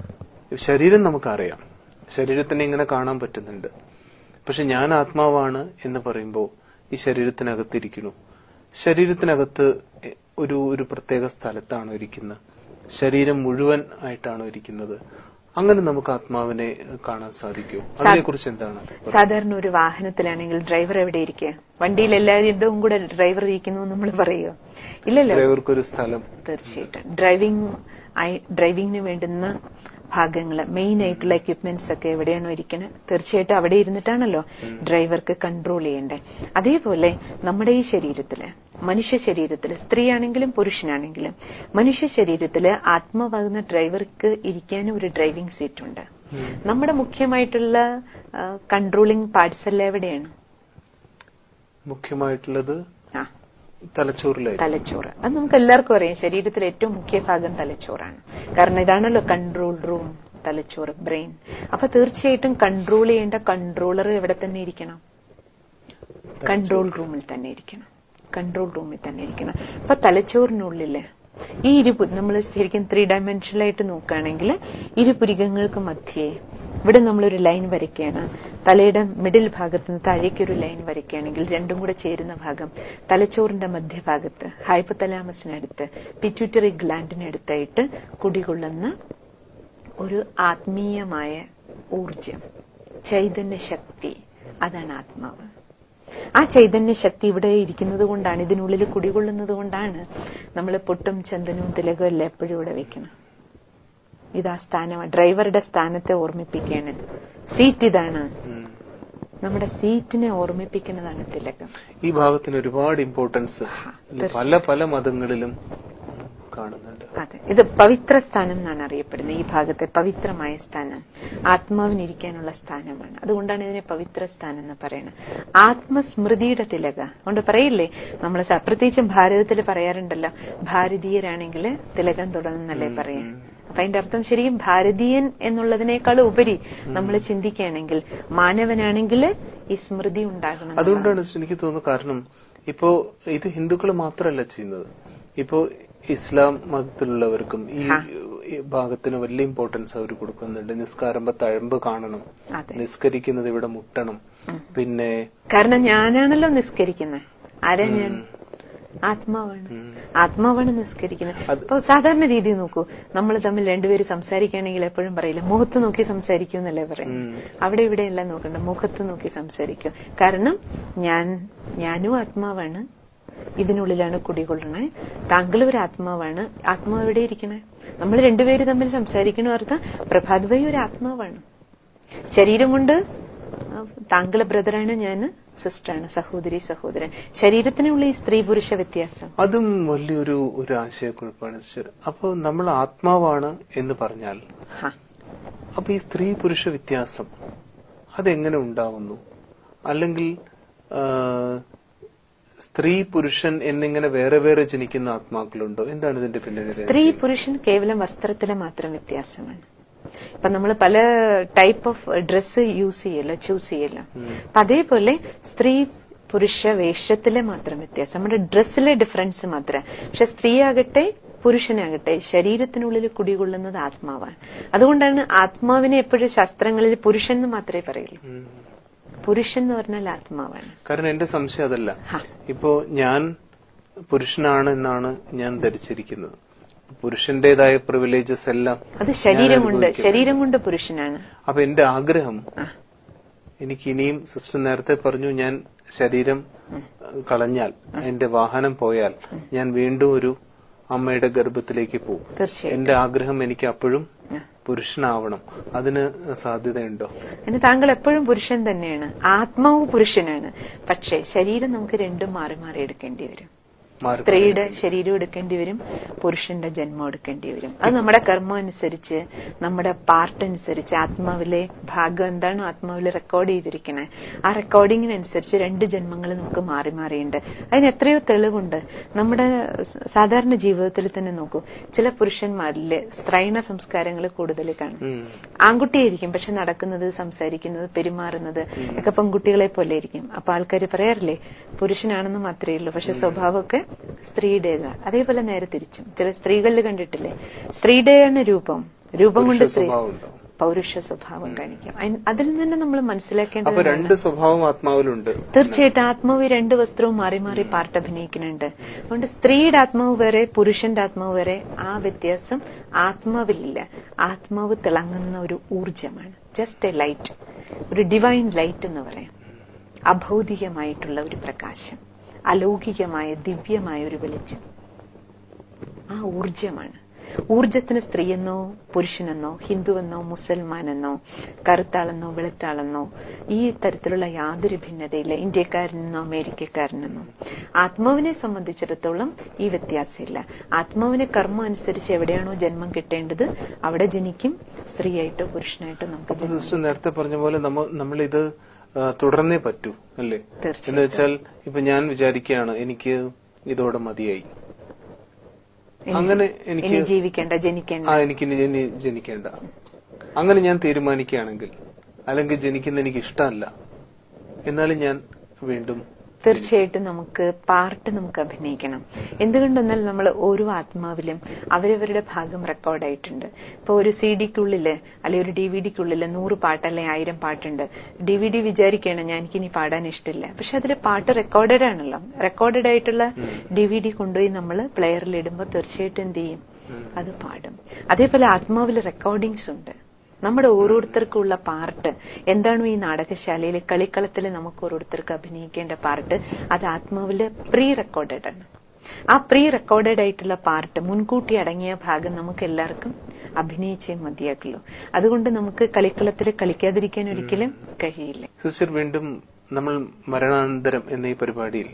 ശരീരം നമുക്കറിയാം ശരീരത്തിനെ ഇങ്ങനെ കാണാൻ പറ്റുന്നുണ്ട് പക്ഷെ ഞാൻ ആത്മാവാണ് എന്ന് പറയുമ്പോൾ ഈ ശരീരത്തിനകത്തിരിക്കുന്നു ശരീരത്തിനകത്ത് ഒരു ഒരു പ്രത്യേക സ്ഥലത്താണോ ഇരിക്കുന്നത് ശരീരം മുഴുവൻ ആയിട്ടാണോ ഇരിക്കുന്നത് അങ്ങനെ നമുക്ക് ആത്മാവിനെ കാണാൻ സാധിക്കുമോ അതിനെക്കുറിച്ച് എന്താണ് സാധാരണ ഒരു വാഹനത്തിലാണെങ്കിൽ ഡ്രൈവർ എവിടെ ഇരിക്കുക വണ്ടിയിൽ എല്ലാവരുടെയും കൂടെ ഡ്രൈവർ ഇരിക്കുന്നു നമ്മൾ പറയുമോ ഇല്ലല്ലോ ഡ്രൈവർക്കൊരു സ്ഥലം തീർച്ചയായിട്ടും ഡ്രൈവിംഗ് ആയി ഡ്രൈവിംഗിന് വേണ്ടുന്ന ഭാഗങ്ങൾ മെയിൻ ആയിട്ടുള്ള എക്യുപ്മെന്റ്സ് ഒക്കെ എവിടെയാണോ ഇരിക്കുന്നത് തീർച്ചയായിട്ടും അവിടെ ഇരുന്നിട്ടാണല്ലോ ഡ്രൈവർക്ക് കൺട്രോൾ ചെയ്യേണ്ടത് അതേപോലെ നമ്മുടെ ഈ ശരീരത്തില് മനുഷ്യ ശരീരത്തില് സ്ത്രീയാണെങ്കിലും പുരുഷനാണെങ്കിലും മനുഷ്യ ശരീരത്തില് ആത്മാവാകുന്ന ഡ്രൈവർക്ക് ഇരിക്കാനും ഒരു ഡ്രൈവിംഗ് സീറ്റ് ഉണ്ട് നമ്മുടെ മുഖ്യമായിട്ടുള്ള കൺട്രോളിംഗ് പാർട്സ് എല്ലാം എവിടെയാണ് മുഖ്യമായിട്ടുള്ളത് ആ തലച്ചോറിലായി തലച്ചോറ് അത് നമുക്ക് എല്ലാവർക്കും അറിയാം ശരീരത്തിലെ ഏറ്റവും മുഖ്യ ഭാഗം തലച്ചോറാണ് കാരണം ഇതാണല്ലോ കൺട്രോൾ റൂം തലച്ചോറ് ബ്രെയിൻ അപ്പൊ തീർച്ചയായിട്ടും കൺട്രോൾ ചെയ്യേണ്ട കൺട്രോളർ എവിടെ തന്നെ ഇരിക്കണം കൺട്രോൾ റൂമിൽ തന്നെ ഇരിക്കണം കൺട്രോൾ റൂമിൽ തന്നെ ഇരിക്കണം അപ്പൊ തലച്ചോറിനുള്ളില് ഈ ഇരുപു നമ്മൾ ശരിക്കും ത്രീ ഡയമെൻഷനിലായിട്ട് നോക്കുകയാണെങ്കിൽ ഇരുപുരികങ്ങൾക്ക് മധ്യേ ഇവിടെ നമ്മളൊരു ലൈൻ വരയ്ക്കുകയാണ് തലയുടെ മിഡിൽ ഭാഗത്ത് നിന്ന് താഴേക്ക് ഒരു ലൈൻ വരയ്ക്കുകയാണെങ്കിൽ രണ്ടും കൂടെ ചേരുന്ന ഭാഗം തലച്ചോറിന്റെ മധ്യഭാഗത്ത് ഹൈപ്പത്തലാമസിനടുത്ത് പിറ്റ്യൂട്ടറി ഗ്ലാൻഡിനടുത്തായിട്ട് കുടികൊള്ളുന്ന ഒരു ആത്മീയമായ ഊർജം ചൈതന്യ ശക്തി അതാണ് ആത്മാവ് ആ ചൈതന്യ ശക്തി ഇവിടെ ഇരിക്കുന്നത് കൊണ്ടാണ് ഇതിനുള്ളിൽ കുടികൊള്ളുന്നത് കൊണ്ടാണ് നമ്മൾ പൊട്ടും ചന്ദനവും തിലകവും എല്ലാം എപ്പോഴും ഇവിടെ വെക്കണം ഇതാ സ്ഥാനമാണ് ഡ്രൈവറുടെ സ്ഥാനത്തെ ഓർമ്മിപ്പിക്കുകയാണ് സീറ്റ് ഇതാണ് ഉം. നമ്മുടെ സീറ്റിനെ ഓർമ്മിപ്പിക്കുന്നതാണ് തിലകം ഈ ഭാഗത്തിന് ഒരുപാട് ഇമ്പോർട്ടൻസ് പല പല മതങ്ങളിലും കാണുന്നുണ്ട് അതെ ഇത് പവിത്ര സ്ഥാനം എന്നാണ് അറിയപ്പെടുന്നത് ഈ ഭാഗത്തെ പവിത്രമായ സ്ഥാനം ആത്മാവിനിരിക്കാനുള്ള സ്ഥാനമാണ് അതുകൊണ്ടാണ് ഇതിനെ പവിത്ര സ്ഥാനം എന്ന് പറയുന്നത് ആത്മസ്മൃതിയുടെ തിലക അതുകൊണ്ട് പറയില്ലേ നമ്മൾ പ്രത്യേകിച്ചും ഭാരതത്തിൽ പറയാറുണ്ടല്ലോ ഭാരതീയരാണെങ്കിൽ തിലകം തുടങ്ങുന്നല്ലേ പറയാം അപ്പൊ അതിന്റെ അർത്ഥം ശരിക്കും ഭാരതീയൻ എന്നുള്ളതിനേക്കാൾ ഉപരി നമ്മൾ ചിന്തിക്കുകയാണെങ്കിൽ മാനവനാണെങ്കിൽ ഈ സ്മൃതി ഉണ്ടാകണം അതുകൊണ്ടാണ് എനിക്ക് തോന്നുന്നത് കാരണം ഇപ്പോ ഇത് ഹിന്ദുക്കൾ മാത്രമല്ല ചെയ്യുന്നത് ഇപ്പോ ഇസ്ലാം മതത്തിലുള്ളവർക്കും ഈ ആ. ഈ ഭാഗത്തിന് വലിയ ഇമ്പോർട്ടൻസ് അവർ കൊടുക്കുന്നുണ്ട് നിസ്കാരമ്പ തഴമ്പ് കാണണം അതെ നിസ്കരിക്കുന്നത് ഇവിടെ മുട്ടണം പിന്നെ കാരണം ഞാനാണല്ലോ നിസ്കരിക്കുന്നത് ആരാ ഞാൻ ആത്മാവാണ് ഉം, ആത്മാവാണ് നിസ്കരിക്കുന്നത് അത് ഇപ്പൊ സാധാരണ രീതി നോക്കൂ നമ്മൾ തമ്മിൽ രണ്ടുപേര് സംസാരിക്കുകയാണെങ്കിൽ എപ്പോഴും പറയില്ല മുഖത്ത് നോക്കി സംസാരിക്കൂ എന്നല്ലേ പറയും ഉം, അവിടെ ഇവിടെ എല്ലാം നോക്കണ്ട മുഖത്ത് നോക്കി സംസാരിക്കും കാരണം ഞാൻ ഞാനും ആത്മാവാണ് ഇതിനുള്ളിലാണ് കുടികൊള്ളണേ താങ്കൾ ഒരു ആത്മാവാണ് ആത്മാവ് എവിടെ ഇരിക്കണേ നമ്മൾ രണ്ടുപേര് തമ്മിൽ സംസാരിക്കണ അർത്ഥം പ്രഭാത് ഭായി ഒരു ആത്മാവാണ് ശരീരം കൊണ്ട് ആ, താങ്കളെ ബ്രദറാണ് ഞാൻ സിസ്റ്ററാണ് സഹോദരി സഹോദരൻ ശരീരത്തിനുള്ള ഈ സ്ത്രീ പുരുഷ വ്യത്യാസം അതും വലിയൊരു ഒരു ആശയക്കുഴപ്പമാണ് സിസ്റ്റർ അപ്പൊ നമ്മൾ ആത്മാവാണ് എന്ന് പറഞ്ഞാൽ ഹാ അപ്പൊ ഈ സ്ത്രീ പുരുഷ വ്യത്യാസം അതെങ്ങനെ ഉണ്ടാവുന്നു അല്ലെങ്കിൽ ആ, സ്ത്രീ പുരുഷൻ എന്നിങ്ങനെ വേറെ വേറെ ജനിക്കുന്ന ആത്മാക്കളുണ്ടോ എന്താണ് ഇതിന്റെ പിന്നിലെ സ്ത്രീ പുരുഷൻ കേവലം വസ്ത്രത്തിലെ മാത്രം വ്യത്യാസമാണ് ഇപ്പൊ നമ്മൾ പല ടൈപ്പ് ഓഫ് ഡ്രസ്സ് യൂസ് ചെയ്യല്ലോ ചൂസ് ചെയ്യല്ലോ അപ്പൊ അതേപോലെ സ്ത്രീ പുരുഷ വേഷത്തിലെ മാത്രം വ്യത്യാസം നമ്മുടെ ഡ്രസ്സിലെ ഡിഫറൻസ് മാത്രം പക്ഷെ സ്ത്രീ ആകട്ടെ പുരുഷനാകട്ടെ ശരീരത്തിനുള്ളിൽ കുടികൊള്ളുന്നത് ആത്മാവാണ് അതുകൊണ്ടാണ് ആത്മാവിനെ എപ്പോഴും ശാസ്ത്രങ്ങളിൽ പുരുഷൻ എന്ന് മാത്രമേ പറയുള്ളൂ ഉം. പുരുഷൻ എന്ന് പറഞ്ഞാൽ ആത്മാവാണ് കാരണം എന്റെ സംശയം അതല്ല ഹാ. ഇപ്പോ ഞാൻ പുരുഷനാണ് എന്നാണ് ഞാൻ ധരിച്ചിരിക്കുന്നത് പുരുഷന്റേതായ പ്രിവിലേജസ് എല്ലാം അത് ശരീരം ഞാൻ കൊണ്ട് അനുഭവിക്കുന്നു. ശരീരം കൊണ്ട് പുരുഷനാണ് അപ്പൊ എന്റെ ആഗ്രഹം ആ. എനിക്ക് ഇനിയും സിസ്റ്റർ നേരത്തെ പറഞ്ഞു ഞാൻ ശരീരം അഹ് കളഞ്ഞാൽ എന്റെ വാഹനം പോയാൽ ഞാൻ വീണ്ടും ഒരു അമ്മയുടെ ഗർഭത്തിലേക്ക് പോകും തീർച്ചയായും എന്റെ ആഗ്രഹം എനിക്ക് അപ്പോഴും ആ. പുരുഷനാവണം അതിന് സാധ്യതയുണ്ടോ അതിന് താങ്കൾ എപ്പോഴും പുരുഷൻ തന്നെയാണ് ആത്മാവ് പുരുഷനാണ് പക്ഷേ ശരീരം നമുക്ക് രണ്ടും മാറി മാറി എടുക്കേണ്ടി വരും മാറി സ്ത്രീയുടെ ശരീരം എടുക്കേണ്ടി വരും പുരുഷന്റെ ജന്മം എടുക്കേണ്ടി വരും അത് നമ്മുടെ കർമ്മം അനുസരിച്ച് നമ്മുടെ പാർട്ട് അനുസരിച്ച് ആത്മാവിലെ ഭാഗം എന്താണ് ആത്മാവിൽ റെക്കോർഡ് ചെയ്തിരിക്കണേ ആ റെക്കോർഡിങ്ങിനനുസരിച്ച് രണ്ട് ജന്മങ്ങൾ നമുക്ക് മാറി മാറിയുണ്ട് അതിന് എത്രയോ തെളിവുണ്ട് നമ്മുടെ സാധാരണ ജീവിതത്തിൽ തന്നെ നോക്കൂ ചില പുരുഷന്മാരില് സ്ത്രൈണ സംസ്കാരങ്ങൾ കൂടുതൽ കാണും ഉം. ആൺകുട്ടിയായിരിക്കും പക്ഷെ നടക്കുന്നത് സംസാരിക്കുന്നത് പെരുമാറുന്നത് ഒക്കെ പെൺകുട്ടികളെ പോലെ ഇരിക്കും അപ്പൊ ആൾക്കാർ പറയാറില്ലേ പുരുഷനാണെന്ന് മാത്രമേ ഉള്ളൂ പക്ഷെ സ്വഭാവമൊക്കെ സ്ത്രീയുടേതാ അതേപോലെ നേരെ തിരിച്ചും ചില സ്ത്രീകളിൽ കണ്ടിട്ടില്ലേ സ്ത്രീയുടെയാണ് രൂപം രൂപം കൊണ്ട് പുരുഷ സ്ത്രീ സ്വഭാവം ഉണ്ടാവും. പൗരുഷ സ്വഭാവം കാണിക്കും അയിന് അതിൽ നിന്ന് നമ്മൾ അപ്പൊ മനസ്സിലാക്കേണ്ടത് രണ്ട് സ്വഭാവം ആത്മാവിലുണ്ട് തീർച്ചയായിട്ടും ആത്മാവ് ഈ രണ്ട് വസ്ത്രവും മാറി മാറി പാർട്ട് അഭിനയിക്കുന്നുണ്ട് അതുകൊണ്ട് സ്ത്രീയുടെ ആത്മാവ് വേറെ പുരുഷന്റെ ആത്മാവ് വേറെ ആ വ്യത്യാസം ആത്മാവിലില്ല ആത്മാവ് തിളങ്ങുന്ന ഒരു ഊർജമാണ് ജസ്റ്റ് എ ലൈറ്റ് ഒരു ഡിവൈൻ ലൈറ്റ് എന്ന് പറയാം അഭൗതികമായിട്ടുള്ള ഒരു പ്രകാശം അലൗകികമായ ദിവ്യമായ ഒരു വെളിച്ചം ആ ഊർജമാണ് ഊർജത്തിന് സ്ത്രീയെന്നോ പുരുഷനെന്നോ ഹിന്ദുവെന്നോ മുസൽമാനെന്നോ കറുത്താളെന്നോ വെളുത്താളെന്നോ ഈ തരത്തിലുള്ള യാതൊരു ഭിന്നതയില്ല ഇന്ത്യക്കാരനെന്നോ അമേരിക്കക്കാരനെന്നോ ആത്മാവിനെ സംബന്ധിച്ചിടത്തോളം ഈ വ്യത്യാസമില്ല ആത്മാവിന് കർമ്മം അനുസരിച്ച് എവിടെയാണോ ജന്മം കിട്ടേണ്ടത് അവിടെ ജനിക്കും സ്ത്രീയായിട്ടോ പുരുഷനായിട്ടോ നമുക്ക് അപ്പൊ ജന്മം സിസ്റ്റർ നേരത്തെ പറഞ്ഞ പോലെ നമ്മ നമ്മളിത് ആ, തുടർന്നേ പറ്റൂ അല്ലേ തീർച്ചയായിട്ടും. എന്ന് വെച്ചാൽ ഇപ്പൊ ഞാൻ വിചാരിക്കുകയാണ് എനിക്ക് ഇതോടെ മതിയായി ഇനി- അങ്ങനെ ഇനി എനിക്ക് ജീവിക്കേണ്ട ജനിക്കേണ്ട ആ എനിക്ക് ഇനി ഇനി ജനിക്കേണ്ട അങ്ങനെ ഞാൻ തീരുമാനിക്കുകയാണെങ്കിൽ അല്ലെങ്കിൽ ജനിക്കുന്ന എനിക്ക് ഇഷ്ടമല്ല എന്നാലും ഞാൻ വീണ്ടും തീർച്ചയായിട്ടും നമുക്ക് പാർട്ട് നമുക്ക് അഭിനയിക്കണം എന്തുകൊണ്ടെന്നാൽ നമ്മൾ ഓരോ ആത്മാവിലും അവരവരുടെ ഭാഗം റെക്കോർഡായിട്ടുണ്ട് ഇപ്പൊ ഒരു സി ഡിക്കുള്ളില് അല്ലെങ്കിൽ ഒരു ഡി വി ഡിക്കുള്ളില് നൂറ് പാട്ട് അല്ലെങ്കിൽ ആയിരം പാട്ടുണ്ട് ഡി വി ഡി വിചാരിക്കുകയാണ് ഞാൻ എനിക്കിനി പാടാൻ ഇഷ്ടമില്ല പക്ഷെ അതിൽ പാട്ട് റെക്കോർഡഡ് ആണല്ലോ റെക്കോർഡഡ് ആയിട്ടുള്ള ഡി വി ഡി കൊണ്ടുപോയി നമ്മൾ പ്ലെയറിൽ ഇടുമ്പോൾ തീർച്ചയായിട്ടും എന്ത് ചെയ്യും അത് പാടും അതേപോലെ ആത്മാവിൽ റെക്കോർഡിങ്സ് ഉണ്ട് നമ്മുടെ ഓരോരുത്തർക്കുള്ള പാർട്ട് എന്താണോ ഈ നാടകശാലയിലെ കളിക്കളത്തിൽ നമുക്ക് ഓരോരുത്തർക്ക് അഭിനയിക്കേണ്ട പാർട്ട് അത് ആത്മാവില് പ്രീ റെക്കോർഡഡ് ആണ് ആ പ്രീ റെക്കോർഡഡ് ആയിട്ടുള്ള പാർട്ട് മുൻകൂട്ടി അടങ്ങിയ ഭാഗം നമുക്ക് എല്ലാവർക്കും അഭിനയിച്ചേ മതിയാക്കുള്ളൂ അതുകൊണ്ട് നമുക്ക് കളിക്കളത്തിൽ കളിക്കാതിരിക്കാൻ ഒരിക്കലും കഴിയില്ല സിസ്റ്റർ വീണ്ടും നമ്മൾ മരണാനന്തരം എന്ന ഈ പരിപാടിയിൽ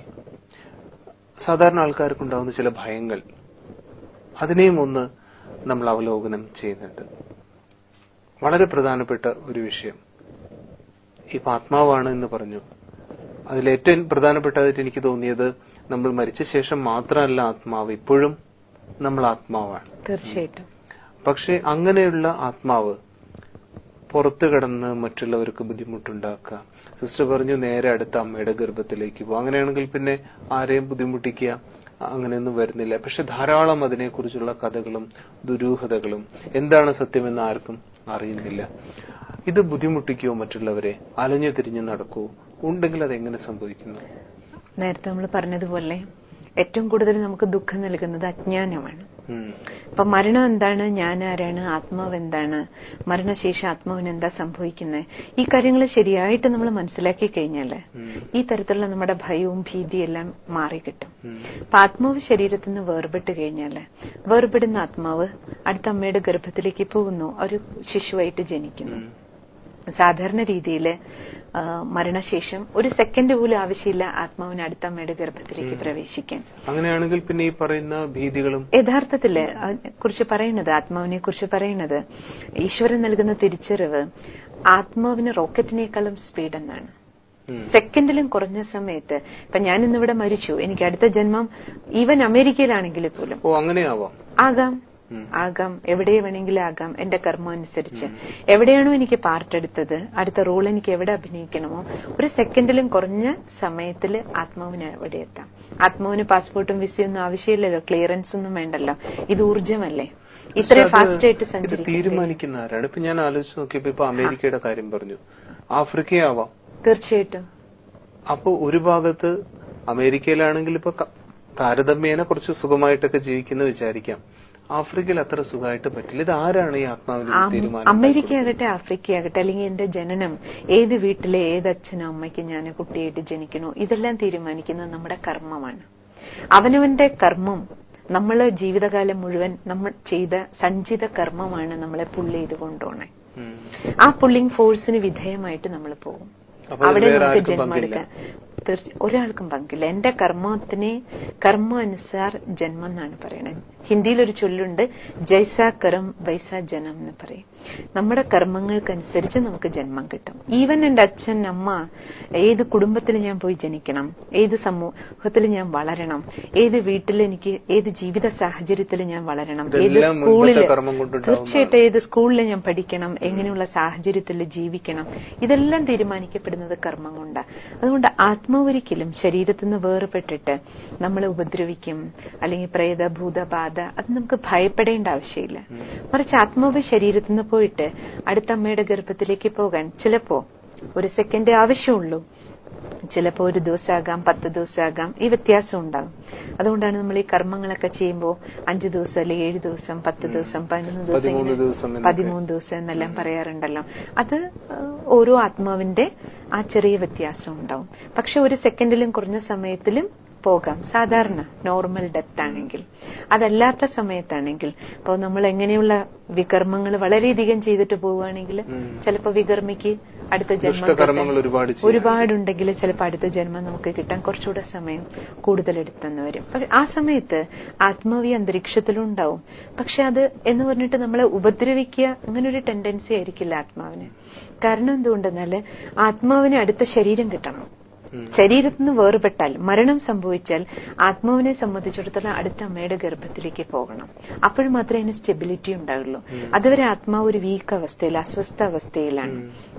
സാധാരണ ആൾക്കാർക്കുണ്ടാവുന്ന ചില ഭയങ്ങൾ അതിനെയും ഒന്ന് നമ്മൾ അവലോകനം ചെയ്യുന്നുണ്ട് വളരെ പ്രധാനപ്പെട്ട ഒരു വിഷയം ഇപ്പൊ ആത്മാവാണ് എന്ന് പറഞ്ഞു അതിൽ ഏറ്റവും പ്രധാനപ്പെട്ടതായിട്ട് എനിക്ക് തോന്നിയത് നമ്മൾ മരിച്ച ശേഷം മാത്രമല്ല ആത്മാവ് ഇപ്പോഴും നമ്മൾ ആത്മാവാണ് തീർച്ചയായിട്ടും പക്ഷെ അങ്ങനെയുള്ള ആത്മാവ് പുറത്തു കടന്ന് മറ്റുള്ളവർക്ക് ബുദ്ധിമുട്ടുണ്ടാക്കുക സിസ്റ്റർ പറഞ്ഞു നേരെ അടുത്ത അമ്മയുടെ ഗർഭത്തിലേക്ക് പോകും അങ്ങനെയാണെങ്കിൽ പിന്നെ ആരെയും ബുദ്ധിമുട്ടിക്കുക അങ്ങനെയൊന്നും വരുന്നില്ല പക്ഷെ ധാരാളം അതിനെക്കുറിച്ചുള്ള കഥകളും ദുരൂഹതകളും എന്താണ് സത്യമെന്ന് ആർക്കും അറിയുന്നില്ല ഇത് ബുദ്ധിമുട്ടിക്കുമോ മറ്റുള്ളവരെ അലഞ്ഞു തിരിഞ്ഞു നടക്കുമോ ഉണ്ടെങ്കിൽ അത് എങ്ങനെ സംഭവിക്കുന്നു നേരത്തെ നമ്മൾ പറഞ്ഞതുപോലെ ഏറ്റവും കൂടുതൽ നമുക്ക് ദുഃഖം നൽകുന്നത് അജ്ഞാനമാണ് ഉം. അപ്പൊ മരണം എന്താണ് ഞാൻ ആരാണ് ആത്മാവ് എന്താണ് മരണശേഷം ആത്മാവിന് എന്താ സംഭവിക്കുന്നത് ഈ കാര്യങ്ങൾ ശരിയായിട്ട് നമ്മൾ മനസ്സിലാക്കി കഴിഞ്ഞാൽ ഉം. ഈ തരത്തിലുള്ള നമ്മുടെ ഭയവും ഭീതിയും എല്ലാം മാറിക്കിട്ടും ഉം. അപ്പൊ ആത്മാവ് ശരീരത്തിൽ നിന്ന് വേർപെട്ട് കഴിഞ്ഞാല് വേർപെടുന്ന ആത്മാവ് അടുത്ത അമ്മയുടെ ഗർഭത്തിലേക്ക് പോകുന്നു ഒരു ശിശുവായിട്ട് ജനിക്കുന്നു ഉം. സാധാരണ രീതിയിൽ മരണശേഷം ഒരു സെക്കൻഡ് പോലും ആവശ്യമില്ല ആത്മാവിന് അടുത്ത അമ്മയുടെ ഗർഭത്തിലേക്ക് പ്രവേശിക്കാൻ അങ്ങനെയാണെങ്കിൽ പിന്നെ ഈ പറയുന്ന ഭീതികളും യഥാർത്ഥത്തില് കുറിച്ച് പറയുന്നത് ആത്മാവിനെ കുറിച്ച് പറയുന്നത് ഈശ്വരൻ നൽകുന്ന തിരിച്ചറിവ് ആത്മാവിന് റോക്കറ്റിനേക്കാളും സ്പീഡ് എന്നാണ് ഉം. സെക്കൻഡിലും കുറഞ്ഞ സമയത്ത് ഇപ്പൊ ഞാൻ ഇന്നിവിടെ മരിച്ചു എനിക്ക് അടുത്ത ജന്മം ഈവൻ അമേരിക്കയിലാണെങ്കിൽ പോലും ഓ അങ്ങനെയാവാം ആകാം ഉം. ആകാം എവിടെ വേണമെങ്കിലും ആകാം എന്റെ കർമ്മം അനുസരിച്ച് എവിടെയാണോ എനിക്ക് പാർട്ട് എടുത്തത് അടുത്ത റോൾ എനിക്ക് എവിടെ അഭിനയിക്കണമോ ഒരു സെക്കൻഡിലും കുറഞ്ഞ സമയത്തിൽ ആത്മാവിന് എവിടെ എത്താം ആത്മാവിന് പാസ്പോർട്ടും വിസയൊന്നും ആവശ്യമില്ലല്ലോ ക്ലിയറൻസ് ഒന്നും വേണ്ടല്ലോ ഇത് ഊർജമല്ലേ ഇത്രയും പക്ഷെ അത് ഫാസ്റ്റ് ആയിട്ട് ഇത് സഞ്ചരിക്കും തീരുമാനിക്കുന്ന ആരാണ് ഇപ്പൊ ഞാൻ ആലോചിച്ച് നോക്കിയപ്പോ ഇപ്പൊ അമേരിക്കയുടെ കാര്യം പറഞ്ഞു ആഫ്രിക്കയാവാം തീർച്ചയായിട്ടും അപ്പൊ ഒരു ഭാഗത്ത് അമേരിക്കയിലാണെങ്കിൽ ഇപ്പൊ ക- താരതമ്യേന കുറച്ച് സുഖമായിട്ടൊക്കെ ജീവിക്കുന്ന വിചാരിക്കാം ആഫ്രിക്കയിൽ അത്ര സുഖമായിട്ട് പറ്റില്ല ഇത് ആരാണ് ഈ ആത്മാവിന് ആം- തീരുമാനം അമേരിക്ക ആകട്ടെ ആഫ്രിക്ക ആകട്ടെ അല്ലെങ്കിൽ എന്റെ ജനനം ഏത് വീട്ടിലെ ഏത് അച്ഛനോ അമ്മയ്ക്കും ഞാൻ കുട്ടിയായിട്ട് ജനിക്കണോ ഇതെല്ലാം തീരുമാനിക്കുന്നത് നമ്മുടെ കർമ്മമാണ് അവനവന്റെ കർമ്മം നമ്മൾ ജീവിതകാലം മുഴുവൻ നമ്മൾ ചെയ്ത സഞ്ചിത കർമ്മമാണ് നമ്മളെ പുള്ളി ചെയ്ത് കൊണ്ടുപോണേ ഉം. ആ പുള്ളിങ് ഫോഴ്സിന് വിധേയമായിട്ട് നമ്മൾ പോകും അപ്പൊ അതിൽ അവിടെ വേറെ നമുക്ക് ആർക്കും ജന്മം പങ്കില്ല എടുക്കാം തീർച്ച ഒരാൾക്കും പങ്കില്ല എന്റെ കർമ്മത്തിനെ കർമ്മ അനുസാർ ജന്മം എന്നാണ് പറയണത് ഹിന്ദിയിൽ ഒരു ചൊല്ലുണ്ട് ജൈസാ കരം വൈസാ ജനം എന്ന് പറയും നമ്മുടെ കർമ്മങ്ങൾക്കനുസരിച്ച് നമുക്ക് ജന്മം കിട്ടും ഈവൻ എന്റെ അച്ഛൻ അമ്മ ഏത് കുടുംബത്തിൽ ഞാൻ പോയി ജനിക്കണം ഏത് സമൂഹത്തിൽ ഞാൻ വളരണം ഏത് വീട്ടിൽ എനിക്ക് ഏത് ജീവിത സാഹചര്യത്തിൽ ഞാൻ വളരണം ഏത് ഇതെല്ലാം മുൻപത്തെ സ്കൂളിൽ കർമ്മം കൊണ്ടുണ്ടാവുന്നതാണ്. തീർച്ചയായിട്ടും ഏത് സ്കൂളിൽ ഞാൻ പഠിക്കണം എങ്ങനെയുള്ള സാഹചര്യത്തിൽ ജീവിക്കണം ഇതെല്ലാം തീരുമാനിക്കപ്പെടുന്നത് കർമ്മം കൊണ്ടാണ് അതുകൊണ്ട് ആത്മാവൊരിക്കലും ശരീരത്തിൽ നിന്ന് വേർപെട്ടിട്ട് നമ്മളെ ഉപദ്രവിക്കും അല്ലെങ്കിൽ പ്രേത ഭൂത ബാധ അത് നമുക്ക് ഭയപ്പെടേണ്ട ആവശ്യമില്ല മറിച്ച് ആത്മാവ് ശരീരത്തിൽ നിന്ന് പോയിട്ട് അടുത്ത അമ്മയുടെ ഗർഭത്തിലേക്ക് പോകാൻ ചിലപ്പോ ഒരു സെക്കൻഡ് ആവശ്യമുള്ളൂ ചിലപ്പോൾ ഒരു ദിവസമാകാം പത്ത് ദിവസമാകാം ഈ വ്യത്യാസം ഉണ്ടാകും അതുകൊണ്ടാണ് നമ്മൾ ഈ കർമ്മങ്ങളൊക്കെ ചെയ്യുമ്പോൾ അഞ്ചു ദിവസം അല്ലെങ്കിൽ ഏഴ് ദിവസം പത്ത് ദിവസം പതിനൊന്ന് ദിവസം പതിമൂന്ന് ഇങ്ങനെ ദിവസം എന്നൊക്കെ. പതിമൂന്ന് ദിവസം എന്നെല്ലാം പറയാറുണ്ടല്ലോ അത് ഏഹ്, ഓരോ ആത്മാവിന്റെ ആ ചെറിയ വ്യത്യാസം ഉണ്ടാവും പക്ഷെ ഒരു സെക്കൻഡിലും കുറഞ്ഞ സമയത്തിലും പോകാം സാധാരണ നോർമൽ ഡെത്ത് ആണെങ്കിൽ അതല്ലാത്ത സമയത്താണെങ്കിൽ ഇപ്പോൾ നമ്മൾ എങ്ങനെയുള്ള വികർമ്മങ്ങൾ വളരെയധികം ചെയ്തിട്ട് പോവുകയാണെങ്കിൽ ഉം. ചിലപ്പോൾ വികർമ്മിക്ക് അടുത്ത ജന്മം ദുഷ്ടകർമ്മങ്ങൾ കിട്ടാൻ ഒരുപാട് ചെയ്യാൻ. ഒരുപാടുണ്ടെങ്കിൽ ചിലപ്പോൾ അടുത്ത ജന്മം നമുക്ക് കിട്ടാൻ കുറച്ചുകൂടെ സമയം കൂടുതൽ എടുത്തെന്ന് വരും പക്ഷെ ആ സമയത്ത് ആത്മാവി അന്തരീക്ഷത്തിലുണ്ടാവും പക്ഷെ അത് എന്ന് പറഞ്ഞിട്ട് നമ്മളെ ഉപദ്രവിക്കുക അങ്ങനെ ഒരു ടെൻഡൻസി ആയിരിക്കില്ല ആത്മാവിന് കാരണം എന്തുകൊണ്ടെന്നാല് ആത്മാവിന് അടുത്ത ശരീരം കിട്ടണം ഉം. ശരീരത്തിൽ നിന്ന് വേർപെട്ടാൽ മരണം സംഭവിച്ചാൽ ആത്മാവിനെ സംബന്ധിച്ചിടത്തോളം അടുത്ത അമ്മയുടെ ഗർഭത്തിലേക്ക് പോകണം അപ്പോൾ മാത്രമേ അതിന് സ്റ്റെബിലിറ്റി ഉണ്ടാവുള്ളൂ അതുവരെ ആത്മാവ് ഒരു വീക്ക് അവസ്ഥയിൽ അസ്വസ്ഥ അവസ്ഥയിലാണ്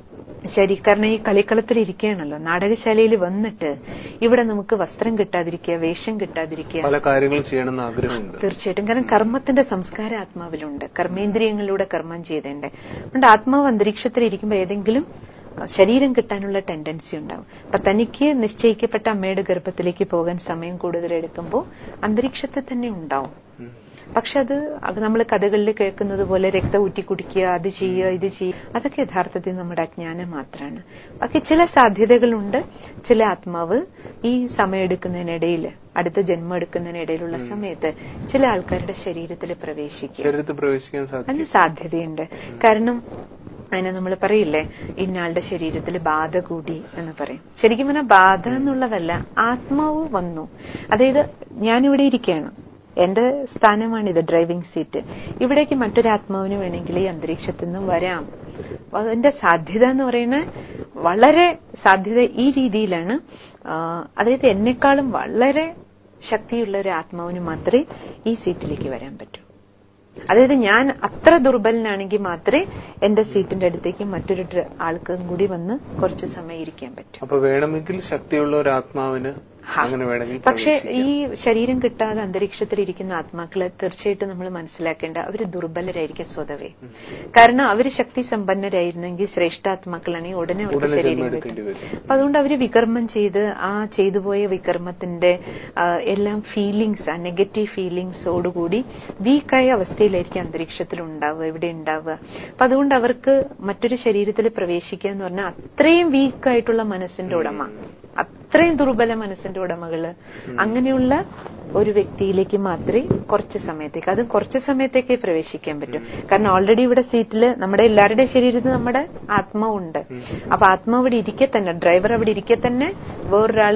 ശരി കാരണം ഈ കളിക്കളത്തിൽ ഇരിക്കുകയാണല്ലോ നാടകശാലയിൽ വന്നിട്ട് ഇവിടെ നമുക്ക് വസ്ത്രം കിട്ടാതിരിക്കുക വേഷം കിട്ടാതിരിക്കുക പല കാര്യങ്ങളും ചെയ്യണമെന്ന് ആഗ്രഹമുണ്ട് തീർച്ചയായിട്ടും കാരണം കർമ്മത്തിന്റെ സംസ്കാരം ആത്മാവിലുണ്ട് കർമ്മേന്ദ്രിയങ്ങളിലൂടെ കർമ്മം ചെയ്തേണ്ട അതുകൊണ്ട് ആത്മാവ് അന്തരീക്ഷത്തിൽ ഇരിക്കുമ്പോൾ ഏതെങ്കിലും അഹ്, ശരീരം കിട്ടാനുള്ള ടെൻഡൻസി ഉണ്ടാവും അപ്പൊ തനിക്ക് നിശ്ചയിക്കപ്പെട്ട അമ്മയുടെ ഗർഭത്തിലേക്ക് പോകാൻ സമയം കൂടുതൽ എടുക്കുമ്പോൾ അന്തരീക്ഷത്തിൽ തന്നെ ഉണ്ടാവും ഉം. പക്ഷെ അത് അത് നമ്മൾ കഥകളിൽ കേൾക്കുന്നത് പോലെ രക്തം ഊറ്റി കുടിക്കുക അത് ചെയ്യുക ഇത് ചെയ്യുക അതൊക്കെ യഥാർത്ഥത്തിൽ നമ്മുടെ അജ്ഞാനം മാത്രമാണ് ബാക്കി ചില സാധ്യതകളുണ്ട് ചില ആത്മാവ് ഈ സമയമെടുക്കുന്നതിനിടയിൽ അടുത്ത ജന്മം എടുക്കുന്നതിനിടയിലുള്ള സമയത്ത് ചില ആൾക്കാരുടെ ശരീരത്തിൽ പ്രവേശിക്കുക ശരീരത്തിൽ പ്രവേശിക്കാൻ അതിന് സാധിക്കും സാധ്യതയുണ്ട് കാരണം അതിനെ നമ്മൾ പറയില്ലേ ഇന്നയാളുടെ ശരീരത്തിൽ ബാധ കൂടി എന്ന് പറയും ശരിക്കും പറഞ്ഞാൽ ബാധ എന്നുള്ളതല്ല ആത്മാവ് വന്നു അതായത് ഞാനിവിടെ ഇരിക്കുകയാണ് എന്റെ സ്ഥാനമാണിത് ഡ്രൈവിംഗ് സീറ്റ് ഇവിടേക്ക് മറ്റൊരു ആത്മാവിന് വേണമെങ്കിൽ ഈ അന്തരീക്ഷത്തിൽ നിന്ന് വരാം അപ്പൊ അതിന്റെ സാധ്യത എന്ന് പറയുന്നത് വളരെ സാധ്യത ഈ രീതിയിലാണ് ആ, അതായത് എന്നെക്കാളും വളരെ ശക്തിയുള്ള ഒരു ആത്മാവിന് മാത്രമേ ഈ സീറ്റിലേക്ക് വരാൻ പറ്റൂ അതായത് ഞാൻ അത്ര ദുർബലനാണെങ്കിൽ മാത്രമേ എന്റെ സീറ്റിന്റെ അടുത്തേക്ക് മറ്റൊരു ഡ്ര- ആൾക്കും കൂടി വന്ന് കുറച്ച് സമയം ഇരിക്കാൻ പറ്റൂ അപ്പൊ വേണമെങ്കിൽ ശക്തിയുള്ള ഒരു ആത്മാവിന് അങ്ങനെ വേണമെങ്കിൽ പക്ഷെ പ്രവേശിക്കാം. ഈ ശരീരം കിട്ടാതെ അന്തരീക്ഷത്തിൽ ഇരിക്കുന്ന ആത്മാക്കളെ തീർച്ചയായിട്ടും നമ്മൾ മനസ്സിലാക്കേണ്ട അവര് ദുർബലരായിരിക്കും സ്വതവേ കാരണം അവര് ശക്തി സമ്പന്നരായിരുന്നെങ്കിൽ ശ്രേഷ്ഠാത്മാക്കളാണെങ്കിൽ ഉടനെ അവർക്ക് ഉടനെ ശരീരം ജന്മം കിട്ടും എടുക്കേണ്ടി വരും അപ്പൊ അതുകൊണ്ട് അവര് വികർമ്മം ചെയ്ത് ആ ചെയ്തു പോയ വികർമ്മത്തിന്റെ ആ, എല്ലാം ഫീലിങ്സ് ആ നെഗറ്റീവ് ഫീലിങ്സോടുകൂടി വീക്കായ അവസ്ഥയിലായിരിക്കും അന്തരീക്ഷത്തിൽ ഉണ്ടാവുക ഇവിടെ ഉണ്ടാവുക അപ്പൊ അതുകൊണ്ട് അവർക്ക് മറ്റൊരു ശരീരത്തിൽ പ്രവേശിക്കുക എന്ന് പറഞ്ഞാൽ അത്രയും വീക്കായിട്ടുള്ള മനസ്സിന്റെ ഉടമ അത്രയും ദുർബല മനസ്സിന്റെ ഉടമകള് അങ്ങനെയുള്ള ഒരു വ്യക്തിയിലേക്ക് മാത്രമേ കുറച്ച് സമയത്തേക്ക് അത് കുറച്ച് സമയത്തേക്കേ പ്രവേശിക്കാൻ പറ്റൂ കാരണം ഓൾറെഡി ഇവിടെ സീറ്റിൽ നമ്മുടെ എല്ലാവരുടെയും ശരീരത്തിൽ നമ്മുടെ ആത്മാവുണ്ട് അപ്പൊ ആത്മാവ് അവിടെ ഇരിക്കെ തന്നെ ഡ്രൈവർ അവിടെ ഇരിക്കെ തന്നെ വേറൊരാള്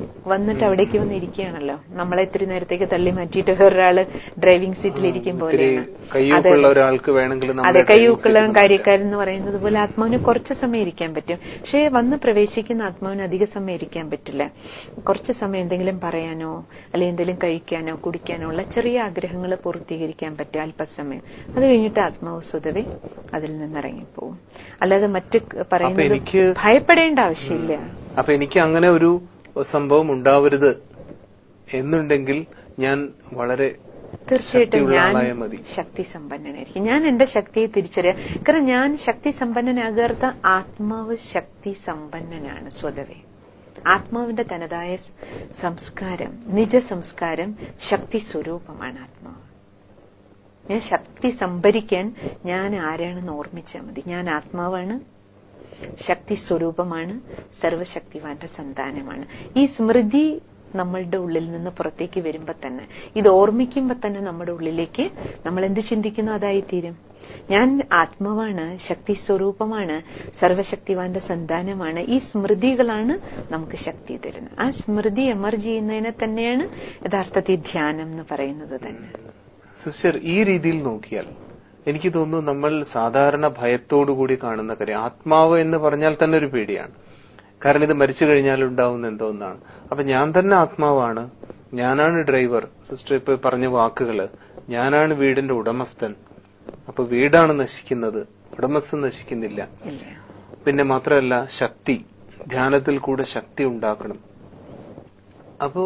വന്നിട്ട് അവിടേക്ക് വന്ന് ഇരിക്കുകയാണല്ലോ നമ്മളെ ഇത്തിരി നേരത്തേക്ക് തള്ളി മാറ്റിയിട്ട് വേറൊരാള് ഡ്രൈവിംഗ് സീറ്റിൽ ഇരിക്കും ഇത്തിരി പോലെയാണ് കയ്യൂക്കുള്ള ഒരാൾക്ക് വേണമെങ്കിൽ നമ്മളെ അതെ driving കയ്യൂക്കുള്ളവൻ seat ൽ കാര്യക്കാരൻ എന്ന് പറയുന്നത് പോലെ ആത്മാവിന് കുറച്ച് സമയം ഇരിക്കാൻ പറ്റും പക്ഷേ വന്ന് പ്രവേശിക്കുന്ന ആത്മാവിന് അധിക സമയം ഇരിക്കാൻ പറ്റില്ല കുറച്ച് സമയം എന്തെങ്കിലും പറയാനോ അല്ലെങ്കിൽ എന്തെങ്കിലും കഴിക്കാനോ കുടിക്കാനോ ഉള്ള ചെറിയ ആഗ്രഹങ്ങൾ പൂർത്തീകരിക്കാൻ പറ്റും അല്പസമയം അത് കഴിഞ്ഞിട്ട് ആത്മാവ് സ്വതവേ അതിൽ നിന്ന് ഇറങ്ങിപ്പോവും അല്ലാതെ മറ്റ് പറയുന്നത് എനിക്ക് ഭയപ്പെടേണ്ട ആവശ്യമില്ല അപ്പൊ എനിക്ക് അങ്ങനെ ഒരു സംഭവം ഉണ്ടാവരുത് എന്നുണ്ടെങ്കിൽ ഞാൻ വളരെ തീർച്ചയായിട്ടും ശക്തിയുള്ള ഞാൻ ആളായാൽ മതി. ശക്തി സമ്പന്നനായിരിക്കും ഞാൻ എന്റെ ശക്തിയെ തിരിച്ചറിയാം കാരണം ഞാൻ ശക്തി സമ്പന്നനാകാത്ത ആത്മാവ് ശക്തി സമ്പന്നനാണ് സ്വതവേ ആത്മാവിന്റെ തനതായ സ് സംസ്കാരം നിജ സംസ്കാരം ശക്തി സ്വരൂപമാണ് ആത്മാവ് ഞാൻ ശക്തി സംഭരിക്കാൻ ഞാൻ ആരാണെന്ന് ഓർമ്മിച്ചാൽ മതി ഞാൻ ആത്മാവാണ് ശക്തി സ്വരൂപമാണ് സർവശക്തിവാന്റെ സന്താനമാണ് ഈ സ്മൃതി നമ്മളുടെ ഉള്ളിൽ നിന്ന് പുറത്തേക്ക് വരുമ്പോ തന്നെ ഇത് ഓർമ്മിക്കുമ്പോ തന്നെ നമ്മുടെ ഉള്ളിലേക്ക് നമ്മൾ എന്ത് ചിന്തിക്കുന്നു അതായി തീരും ഞാൻ ആത്മാവാണ് ശക്തി സ്വരൂപമാണ് സർവശക്തിവാന്റെ സന്താനമാണ് ഈ സ്മൃതികളാണ് നമുക്ക് ശക്തി തരുന്നത് ആ സ്മൃതി എമർജ് ചെയ്യുന്നതിനെ തന്നെയാണ് യഥാർത്ഥത്തിൽ ധ്യാനം എന്ന് പറയുന്നത് തന്നെ സിസ്റ്റർ ഈ രീതിയിൽ നോക്കിയാൽ എനിക്ക് തോന്നുന്നു നമ്മൾ സാധാരണ ഭയത്തോടുകൂടി കാണുന്ന കാര്യം ആത്മാവ് എന്ന് പറഞ്ഞാൽ തന്നെ ഒരു പേടിയാണ് കാരണം ഇത് മരിച്ചു കഴിഞ്ഞാൽ ഉണ്ടാവുന്ന എന്തോന്നാണ് അപ്പൊ ഞാൻ തന്നെ ആത്മാവാണ് ഞാനാണ് ഡ്രൈവർ സിസ്റ്റർ ഇപ്പൊ പറഞ്ഞ വാക്കുകള് ഞാനാണ് വീടിന്റെ ഉടമസ്ഥൻ അപ്പൊ വീടാണ് നശിക്കുന്നത് ഉടമസ്ഥൻ നശിക്കുന്നില്ല ഇല്ല പിന്നെ മാത്രമല്ല ശക്തി ധ്യാനത്തിൽ കൂടെ ശക്തി ഉണ്ടാക്കണം അപ്പോ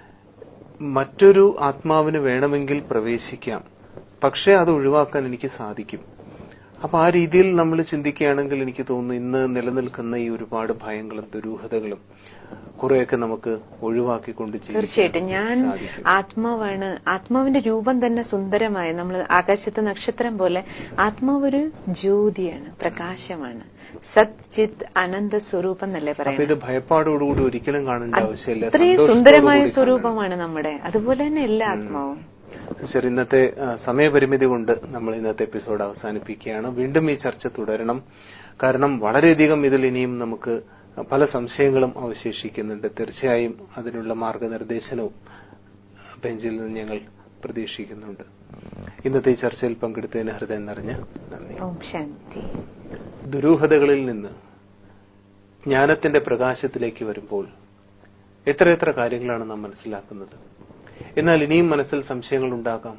മറ്റൊരു ആത്മാവിന് വേണമെങ്കിൽ പ്രവേശിക്കാം പക്ഷെ അത് ഒഴിവാക്കാൻ എനിക്ക് സാധിക്കും അപ്പൊ ആ രീതിയിൽ നമ്മൾ ചിന്തിക്കുകയാണെങ്കിൽ എനിക്ക് തോന്നുന്നു ഇന്ന് നിലനിൽക്കുന്ന ഈ ഒരുപാട് ഭയങ്ങളും ദുരൂഹതകളും കുറെയൊക്കെ നമുക്ക് ഒഴിവാക്കിക്കൊണ്ട് ജീവിക്കാൻ തീർച്ചയായിട്ടും ഞാൻ സാധിക്കും. ആത്മാവാണ് ആത്മാവിന്റെ രൂപം തന്നെ സുന്ദരമായ നമ്മൾ ആകാശത്തെ നക്ഷത്രം പോലെ ആത്മാവ് ഒരു ജ്യോതിയാണ് പ്രകാശമാണ് സത് ചിത് അനന്ത സ്വരൂപം എന്നല്ലേ അപ്പൊ പറയുന്നത് ഇത് ഭയപ്പാടോടുകൂടി ഒരിക്കലും കാണേണ്ട ആവശ്യമില്ല അത്രയും സന്തോഷത്തോടു സുന്ദരമായ കൂടി കാണണം. സ്വരൂപമാണ് നമ്മുടെ അതുപോലെ തന്നെ എല്ലാ ആത്മാവും സിസ്റ്റർ ഇന്നത്തെ ആ, സമയപരിമിതി കൊണ്ട് നമ്മൾ ഇന്നത്തെ എപ്പിസോഡ് അവസാനിപ്പിക്കുകയാണ് വീണ്ടും ഈ ചർച്ച തുടരണം കാരണം വളരെയധികം ഇതിൽ ഇനിയും നമുക്ക് പല സംശയങ്ങളും അവശേഷിക്കുന്നുണ്ട് തീർച്ചയായും അതിനുള്ള മാർഗനിർദ്ദേശനവും ബെഞ്ചിൽ നിന്ന് ഞങ്ങൾ പ്രതീക്ഷിക്കുന്നുണ്ട് ഇന്നത്തെ ഈ ചർച്ചയിൽ പങ്കെടുത്തതിന് ഹൃദയം നിറഞ്ഞ നന്ദി ഓം ശാന്തി ദുരൂഹതകളിൽ നിന്ന് ജ്ഞാനത്തിന്റെ പ്രകാശത്തിലേക്ക് വരുമ്പോൾ എത്രയെത്ര കാര്യങ്ങളാണ് നാം മനസ്സിലാക്കുന്നത് എന്നാൽ ഇനിയും മനസ്സിൽ സംശയങ്ങൾ ഉണ്ടാകാം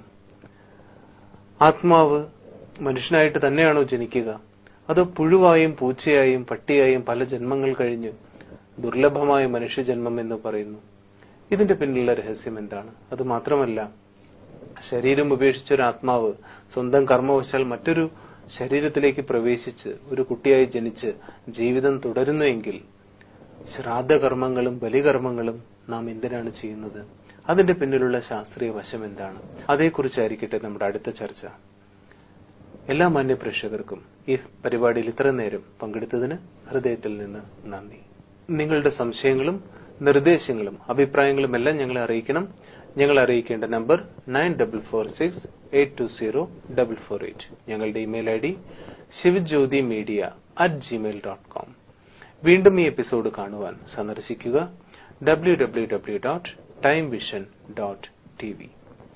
ആത്മാവ് മനുഷ്യനായിട്ട് തന്നെയാണോ ജനിക്കുക അതോ പുഴുവായും പൂച്ചയായും പട്ടിയായും പല ജന്മങ്ങൾ കഴിഞ്ഞ് ദുർലഭമായ മനുഷ്യജന്മം എന്ന് പറയുന്നു ഇതിന്റെ പിന്നിലുള്ള രഹസ്യം എന്താണ് അത് മാത്രമല്ല ശരീരം ഉപേക്ഷിച്ച ഒരു ആത്മാവ് സ്വന്തം കർമ്മവശാൽ മറ്റൊരു ശരീരത്തിലേക്ക് പ്രവേശിച്ച് ഒരു കുട്ടിയായി ജനിച്ച് ജീവിതം തുടരുന്നുവെങ്കിൽ ശ്രാദ്ധകർമ്മങ്ങളും ബലികർമ്മങ്ങളും നാം എന്തിനാണ് ചെയ്യുന്നത് അതിന്റെ പിന്നിലുള്ള ശാസ്ത്രീയ വശം എന്താണ് അതേക്കുറിച്ചായിരിക്കട്ടെ നമ്മുടെ അടുത്ത ചർച്ച എല്ലാ മാന്യ പ്രേക്ഷകർക്കും ഈ പരിപാടിയിൽ ഇത്ര നേരം പങ്കെടുത്തതിന് ഹൃദയത്തിൽ നിന്ന് നന്ദി നിങ്ങളുടെ സംശയങ്ങളും നിർദ്ദേശങ്ങളും അഭിപ്രായങ്ങളും എല്ലാം ഞങ്ങളെ അറിയിക്കണം ഞങ്ങളെ അറിയിക്കേണ്ട number nine double four six eight two zero double four eight ഞങ്ങളുടെ email I D Shivajyothi media at Gmail dot com വീണ്ടും ഈ എപ്പിസോഡ് കാണുവാൻ സന്ദർശിക്കുക W W W dot time vision dot T V